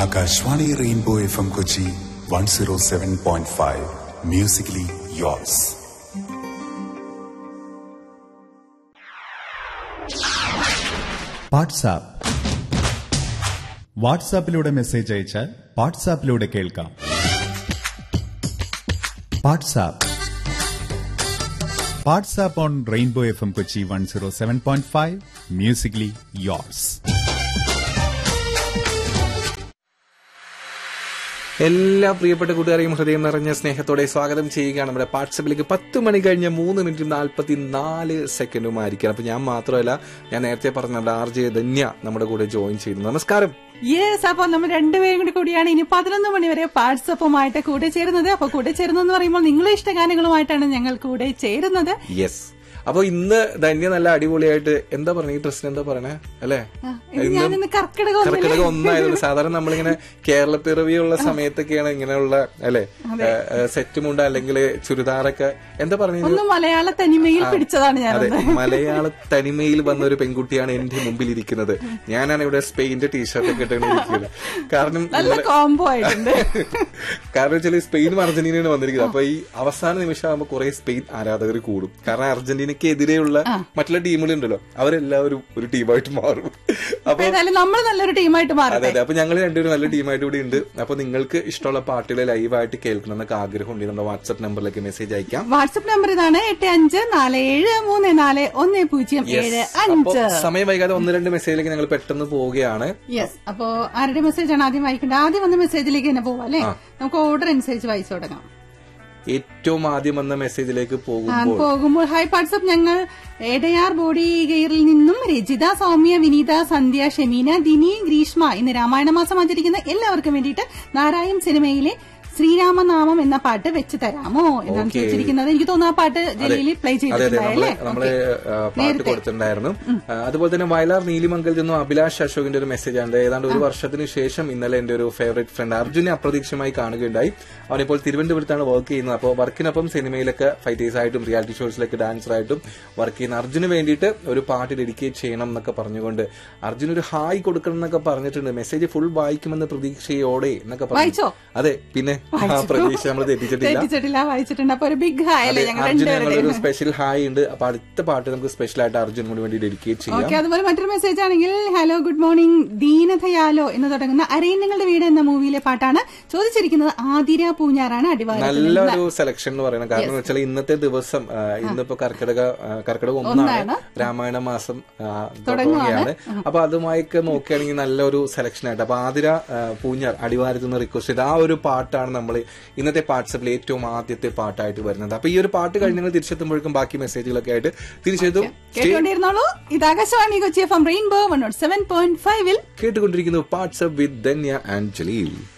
Akashvani rainbow F M Kochi one zero seven point five musically yours WhatsApp വാട്സാപ്പിലൂടെ message അയച്ചാൽ വാട്സാപ്പിലൂടെ കേൾക്കാം WhatsApp WhatsApp on rainbow F M Kochi one zero seven point five musically yours എല്ലാ പ്രിയപ്പെട്ട കൂട്ടുകാരെയും ഹൃദയം നിറഞ്ഞ സ്നേഹത്തോടെ സ്വാഗതം ചെയ്യുകയാണ് നമ്മുടെ വാട്സപ്പിലേക്ക് പത്ത് മണി കഴിഞ്ഞ മൂന്ന് മിനിറ്റും നാൽപ്പത്തി നാല് സെക്കൻഡുമായിരിക്കണം അപ്പൊ ഞാൻ മാത്രമല്ല ഞാൻ നേരത്തെ പറഞ്ഞ നമ്മുടെ ആർ ജെ ധന്യ നമ്മുടെ കൂടെ ജോയിൻ ചെയ്തു നമസ്കാരം യെസ് അപ്പൊ നമ്മൾ രണ്ടുപേരും കൂടി കൂടിയാണ് ഇനി പതിനൊന്ന് മണി വരെ വാട്സപ്പുമായിട്ട് കൂടെ ചേരുന്നത് അപ്പൊ കൂടെ ചേരുന്നെന്ന് പറയുമ്പോൾ നിങ്ങളെ ഇഷ്ടഗാനങ്ങളുമായിട്ടാണ് ഞങ്ങൾ കൂടെ ചേരുന്നത് യെസ് അപ്പൊ ഇന്ന് ധന്യ നല്ല അടിപൊളിയായിട്ട് എന്താ പറഞ്ഞ ഈ ഡ്രസ്സിന് എന്താ പറയണേ അല്ലേ ആ, ഇത് ഞാനിന്ന് കർക്കിടകം ഒന്നില് കർക്കിടകം ഒന്നായതുകൊണ്ട് സാധാരണ നമ്മളിങ്ങനെ കേരള പിറവിയുള്ള സമയത്തൊക്കെയാണ് ഇങ്ങനെയുള്ള അല്ലെ സെറ്റ് മുണ്ട അല്ലെങ്കിൽ ചുരിദാറൊക്കെ എന്താ പറഞ്ഞത് ഒന്ന് മലയാള തനിമയിൽ പിടിച്ചതാണ് അതെ ഞാനത് മലയാള തനിമയിൽ വന്ന ഒരു പെൺകുട്ടിയാണ് എന്റെ മുമ്പിൽ ഇരിക്കുന്നത് ഞാനാണ് ഇവിടെ സ്പെയിന്റെ ടീഷർട്ട് ഒക്കെ ഇട്ടാണ് ഇരിക്കുന്നത് കാരണം നല്ല ഇന്നലെ- കോംബോ ആയിട്ടുണ്ട് കാരണം വെച്ചാൽ സ്പെയിനും അർജന്റീനയാണ് വന്നിരിക്കുന്നത് അപ്പൊ ഈ അവസാന നിമിഷം ആകുമ്പോൾ കുറെ സ്പെയിൻ ആരാധകർ കൂടും കാരണം അർജന്റീനയ്ക്കെതിരെയുള്ള മറ്റുള്ള ടീമുകളുണ്ടല്ലോ അവരെല്ലാവരും ഒരു ടീമായിട്ട് മാറും അപ്പൊ അപ്പൊ ഏതായാലും നമ്മൾ നല്ലൊരു ടീമായിട്ട് അതെ മാറട്ടെ അതെ അപ്പൊ ഞങ്ങൾ രണ്ടുപേരും നല്ല ടീമായിട്ട് കൂടി ഉണ്ട് അപ്പൊ നിങ്ങൾക്ക് ഇഷ്ടമുള്ള പാട്ടുകൾ ലൈവായിട്ട് കേൾക്കണം എന്നൊക്കെ ആഗ്രഹം ഉണ്ടെങ്കിൽ നമ്മുടെ വാട്സ്ആപ്പ് നമ്പറിലേക്ക് മെസ്സേജ് അയക്കാം വാട്സപ്പ് നമ്പർ ഇതാണ് എട്ട് അഞ്ച് നാല് ഏഴ് മൂന്ന് നാല് ഒന്ന് പൂജ്യം ഏഴ് അപ്പൊ അഞ്ച് സമയം വൈകാതെ ഒന്ന് രണ്ട് മെസ്സേജിലേക്ക് ഞങ്ങൾ പെട്ടെന്ന് പോവുകയാണ് യെസ് അപ്പോ ആരുടെ മെസ്സേജ് ആണ് ആദ്യം വായിക്കേണ്ടത് ആദ്യം വന്ന മെസ്സേജിലേക്ക് തന്നെ പോവാം അല്ലേ നമുക്ക് ഓർഡർ അനുസരിച്ച് വായിച്ചു തുടങ്ങാം ഏറ്റവും ആദ്യം വന്ന മെസ്സേജിലേക്ക് ആ, പോകുമ്പോൾ പോകുമ്പോൾ ഹായ് വാട്സപ്പ് ഞങ്ങൾ എടയാർ ബോഡി ഗെയറിൽ നിന്നും രജിത സൗമ്യ വിനീത സന്ധ്യ ഷെമീന ദിനി ഗ്രീഷ്മ ഇന്ന് രാമായണ മാസം ആചരിക്കുന്ന എല്ലാവർക്കും വേണ്ടിയിട്ട് നാരായൺ സിനിമയിലെ ശ്രീരാമനാമം എന്ന പാട്ട് വെച്ച് തരാമോ എന്നാണ് Okay. ചോദിച്ചിരിക്കുന്നത് എനിക്ക് തോന്നുന്നു ആ പാട്ട് ജലീൽ പ്ലേ അതെ അതെ നമ്മള് ചെയ്തിട്ടുണ്ടായല്ലേ നമ്മള് ആ, പാട്ട് കൊടുത്തിട്ടുണ്ടായിരുന്നു ആ, അതുപോലെ തന്നെ വയലാർ നീലിമംഗലത്തിൽ നിന്നും അഭിലാഷ് അശോകിന്റെ ഒരു മെസ്സേജ് ആണ് ഏതാണ്ട് ഒരു വർഷത്തിന് ശേഷം ഇന്നലെ എന്റെ ഒരു ഫേവറേറ്റ് ഫ്രണ്ട് അർജുനെ അപ്രതീക്ഷിതമായി കാണുകയുണ്ടായി അവനിപ്പോൾ തിരുവനന്തപുരത്താണ് വർക്ക് ചെയ്യുന്നത് അപ്പോൾ വർക്കിനൊപ്പം സിനിമയിലൊക്കെ ഫൈറ്റേഴ്സ് ആയിട്ടും റിയാലിറ്റി ഷോസിലൊക്കെ ഡാൻസർ ആയിട്ടും വർക്ക് ചെയ്യുന്ന അർജുന് വേണ്ടിയിട്ട് ഒരു പാട്ട് ഡെഡിക്കേറ്റ് ചെയ്യണം എന്നൊക്കെ പറഞ്ഞുകൊണ്ട് അർജുൻ ഒരു ഹായ് കൊടുക്കണം എന്നൊക്കെ പറഞ്ഞിട്ടുണ്ട് മെസ്സേജ് ഫുൾ വായിക്കുമെന്ന് പ്രതീക്ഷയോടെ എന്നൊക്കെ പറഞ്ഞു വായിച്ചോ? അതെ പിന്നെ ആ പ്രതീക്ഷ നമ്മൾ തെറ്റിച്ചിട്ടില്ല തെറ്റിച്ചിട്ടില്ല വായിച്ചിട്ടുണ്ട് അപ്പൊ ഒരു ബിഗ് ഹായ് അല്ലേ അതെ, ഞങ്ങൾ അർജുന് ഞങ്ങളൊരു രണ്ടുപേരുടെ സ്പെഷ്യൽ ഹായ് ഉണ്ട് അപ്പൊ അടുത്ത പാട്ട് നമുക്ക് സ്പെഷ്യൽ ആയിട്ട് അർജുനോട് വേണ്ടി ഡെഡിക്കേറ്റ് ചെയ്യാം ഓക്കെ അതുപോലെ മറ്റൊരു മെസ്സേജ് ആണെങ്കിൽ ഹലോ ഗുഡ് മോർണിംഗ് ദീനഥയാലോ എന്ന് തുടങ്ങുന്ന അരയന്നങ്ങളുടെ വീട് എന്ന മൂവിയിലെ പാട്ടാണ് ചോദിച്ചിരിക്കുന്നത് ആതിര പൂഞ്ഞാറാണ് അടിവാരത്തിൽ നിന്ന്. നല്ലൊരു സെലക്ഷൻ എന്ന് പറയുന്നത് കാരണം എന്ന് വെച്ചാൽ ഇന്നത്തെ ദിവസം ആ, ഇന്നിപ്പോ കർക്കിടക ആ, കർക്കിടക ഒന്നാണ് രാമായണ മാസം ആ, തുടങ്ങുകയാണ് അപ്പൊ അതുമായൊക്കെ നോക്കുകയാണെങ്കിൽ നല്ലൊരു സെലക്ഷൻ ആയിട്ട് അപ്പൊ ആതിര ആ, പൂഞ്ഞാർ അടിവാരത്ത് നിന്ന് റിക്വസ്റ്റ് ചെയ്ത് ആ ഒരു പാട്ടാണ് നമ്മൾ ഇന്നത്തെ വാട്സപ്പിൽ ഏറ്റവും ആദ്യത്തെ പാട്ടായിട്ട് വരുന്നത് അപ്പൊ ഈ ഒരു പാട്ട് കഴിഞ്ഞ് നിങ്ങൾ തിരിച്ചെത്തുമ്പോഴേക്കും ബാക്കി മെസ്സേജുകളൊക്കെ ആയിട്ട് തിരിച്ചെത്തും കേട്ടുകൊണ്ടിരുന്നോളൂ ഇത് Akashvani Kochi F M rainbow one nought seven point ഫൈവിൽ കേട്ടുകൊണ്ടിരിക്കുന്നു WhatsApp with Dhanya and Jaleel